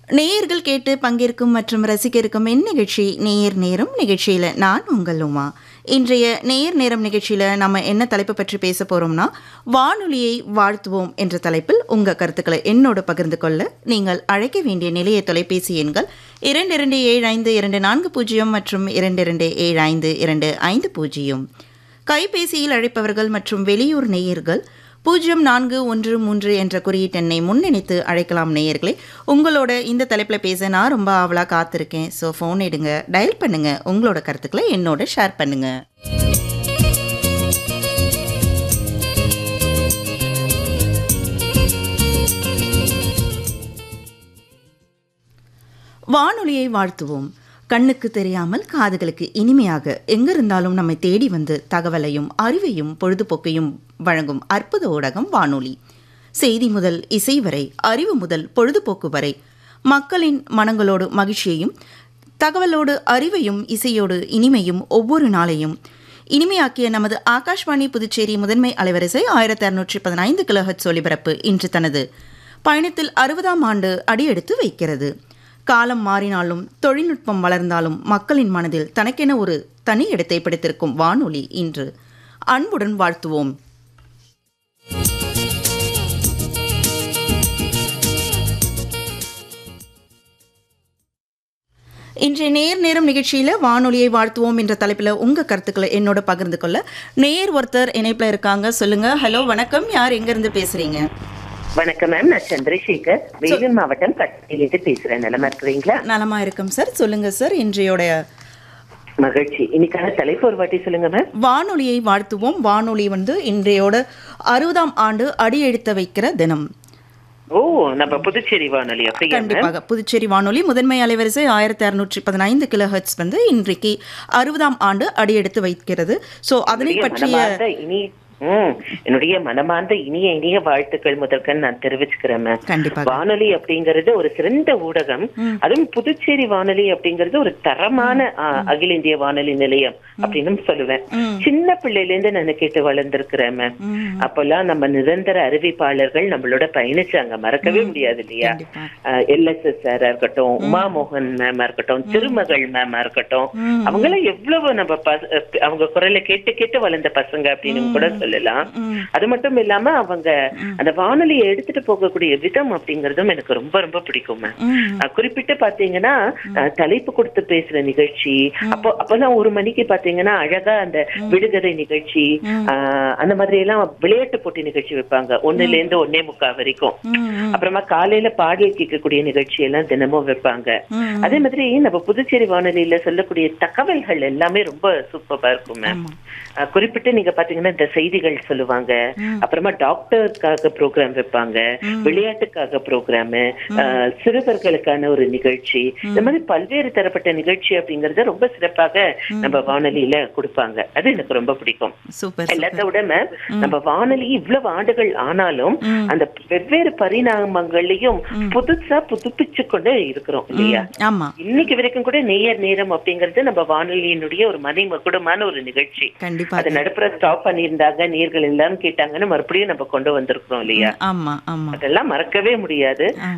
நேயர்கள் கேட்டு பங்கேற்கும் மற்றும் ரசிக்க இருக்கும் என் நிகழ்ச்சி நேயர் நேரம் நிகழ்ச்சியில் நான் உங்கள் உமா இன்றைய நேயர் நேரம் நிகழ்ச்சியில் நம்ம என்ன தலைப்பு பற்றி பேச போகிறோம்னா வானொலியை வாழ்த்துவோம் என்ற தலைப்பில் உங்கள் கருத்துக்களை என்னோடு பகிர்ந்து கொள்ள நீங்கள் அழைக்க வேண்டிய நிலைய தொலைபேசி எண்கள் இரண்டு இரண்டு ஏழு ஐந்து இரண்டு நான்கு பூஜ்ஜியம் மற்றும் இரண்டு இரண்டு ஏழு ஐந்து இரண்டு ஐந்து பூஜ்ஜியம் கைபேசியில் அழைப்பவர்கள் மற்றும் வெளியூர் நேயர்கள் பூஜ்ஜியம் நான்கு ஒன்று மூன்று என்ற குறியீட்டெண்ணை முன்னிணைத்து அழைக்கலாம் நேயர்களே உங்களோட இந்த தலைப்பில் பேச நான் ரொம்ப ஆவலாக காத்திருக்கேன் ஸோ ஃபோன் எடுங்க டயல் பண்ணுங்க உங்களோட கருத்துக்களை என்னோட ஷேர் பண்ணுங்க வானொலியை வாழ்த்துவோம் கண்ணுக்கு தெரியாமல் காதுகளுக்கு இனிமையாக எங்கிருந்தாலும் நம்மை தேடி வந்து தகவலையும் அறிவையும் பொழுதுபோக்கையும் வழங்கும் அற்புத ஊடகம் வானொலி செய்தி முதல் இசை வரை அறிவு முதல் பொழுதுபோக்கு வரை மக்களின் மனங்களோடு மகிழ்ச்சியையும் தகவலோடு அறிவையும் இசையோடு இனிமையும் ஒவ்வொரு நாளையும் இனிமையாக்கிய நமது ஆகாஷ்வாணி புதுச்சேரி முதன்மை அலைவரிசை ஆயிரத்தி அறுநூற்றி பதினைந்து கிலோஹெட்ஸ் ஒலிபரப்பு இன்று தனது பயணத்தில் அறுபதாம் ஆண்டு அடியெடுத்து வைக்கிறது காலம் மாறினாலும் தொழில்நுட்பம் வளர்ந்தாலும் மக்களின் மனதில் தனக்கென ஒரு தனி இடத்தை பிடித்திருக்கும் வானொலி இன்று அன்புடன் வாழ்த்துவோம் இன்றைய நேர் நேரம் நிகழ்ச்சியில் வானொலியை வாழ்த்துவோம் என்ற தலைப்பில் உங்கள் கருத்துக்களை என்னோட பகிர்ந்து கொள்ள நேர் ஒருத்தர் இணைப்பில் இருக்காங்க சொல்லுங்க ஹலோ வணக்கம் யார் எங்கேருந்து பேசுறீங்க வணக்கம் மேம் நான் சந்திரசேகர் வேலூர் மாவட்டம் கட்டிலிருந்து பேசுறேன் நிலமா இருக்கிறீங்களா நலமா இருக்கும் சார் சொல்லுங்க சார் இன்றையோட மகிழ்ச்சி இன்னைக்கான தலைப்பு ஒரு வாட்டி சொல்லுங்க மேம் வானொலியை வாழ்த்துவோம் வானொலி வந்து இன்றையோட அறுபதாம் ஆண்டு அடியெடுத்து வைக்கிற தினம் ஓ நம்ம புதுச்சேரி வானொலி அப்படியா மேம் கண்டிப்பாக புதுச்சேரி வானொலி முதன்மை அலைவரிசை ஆயிரத்தி அறுநூற்றி பதினைந்து கிலோ ஹெர்ட்ஸ் வந்து இன்றைக்கு அறுபதாம் ஆண்டு அடியெடுத்து வைக்கிறது ஸோ அதனை என்னுடைய பற்றிய மனமார்ந்த இனி ம் என்னுடைய மனமார்ந்த இனிய இனிய வாழ்த்துக்கள் முதற்கண் நான் தெரிவிச்சுக்கிறேன் மேம் கண்டிப்பாக வானொலி அப்படிங்கிறது ஒரு சிறந்த ஊடகம் அதுவும் புதுச்சேரி வானொலி அப்படிங்கிறது ஒரு தரமான ஆ, அகில இந்திய வானொலி நிலையம் அப்படின்னு சொல்லுவேன் ம். சின்ன பிள்ளையில இருந்து நான் கேட்டு வளர்ந்திருக்கிறேன் மேம் ம். அப்பெல்லாம் நம்ம நிரந்தர அறிவிப்பாளர்கள் நம்மளோட பயணிச்சாங்க மறக்கவே முடியாது இல்லையா கண்டிப்பா எல்எஸ்எஸ் சாரா இருக்கட்டும் உமா மோகன் மேமா இருக்கட்டும் திருமகள் மேமா இருக்கட்டும் ம். அவங்களாம் எவ்வளவு நம்ம பச- அஹ் அவங்க குரலை கேட்டு கேட்டு வளர்ந்த பசங்க அப்படின்னு கூட சொல்லலாம் ம். அது மட்டும் இல்லாம அவங்க அந்த வானொலியை எடுத்துட்டு போகக்கூடிய விதம் அப்படிங்கறதும் எனக்கு ரொம்ப ரொம்ப பிடிக்கும் மேம் ம். அஹ் குறிப்பிட்டு பாத்தீங்கன்னா அஹ் தலைப்பு கொடுத்து பேசுற நிகழ்ச்சி அப்போ அப்பதான் ஒரு மணிக்கு பாத்தீங்கன்னா அழகா அந்த விடுகதை நிகழ்ச்சி அஹ் அந்த மாதிரி எல்லாம் விளையாட்டு போட்டி நிகழ்ச்சி வைப்பாங்க ஒண்ணுல இருந்து ஒன்னே முக்கா வரைக்கும் ம். அப்புறமா காலையில பாடல் கேட்கக்கூடிய நிகழ்ச்சி எல்லாம் தினமும் வைப்பாங்க ம். அதே மாதிரி நம்ம புதுச்சேரி வானொலியில சொல்லக்கூடிய தகவல்கள் எல்லாமே ரொம்ப சூப்பரா இருக்கும் மேம் ஆமா. அஹ் குறிப்பிட்டு நீங்க பாத்தீங்கன்னா இந்த செய்திகள் சொல்லுவாங்க அப்புறமா டாக்டருக்காக ப்ரோக்ராம் வைப்பாங்க விளையாட்டுக்காக ப்ரோக்ராம் சிறுவர்களுக்கான ஒரு நிகழ்ச்சி இந்த மாதிரி பல்வேறு தரப்பட்ட நிகழ்ச்சி அப்படிங்கறத ரொம்ப சிறப்பாக நம்ம வானொலியில கொடுப்பாங்க அது எனக்கு ரொம்ப பிடிக்கும் சூப்பர் எல்லாத்த விட மேம் நம்ம வானொலி இவ்வளவு ஆண்டுகள் ஆனாலும் அந்த வெவ்வேறு பரிணாமங்களையும் புதுசா புதுப்பிச்சு கொண்டு இருக்கிறோம் இல்லையா ஆமா இன்னைக்கு வரைக்கும் கூட நேயர் நேரம் அப்படிங்கிறது நம்ம வானொலியினுடைய ஒரு மதிமகுடமான ஒரு நிகழ்ச்சி கண்டிப்பா அதை நடுப்புற ஸ்டாப் பண்ணியிருந்தாங்க நேர்கள் எல்லாரும் கேட்டாங்கன்னு மறுபடியும் நம்ம கொண்டு வந்திருக்கிறோம் இல்லையா ஆமா ஆமா அதெல்லாம் மறக்கவே முடியாது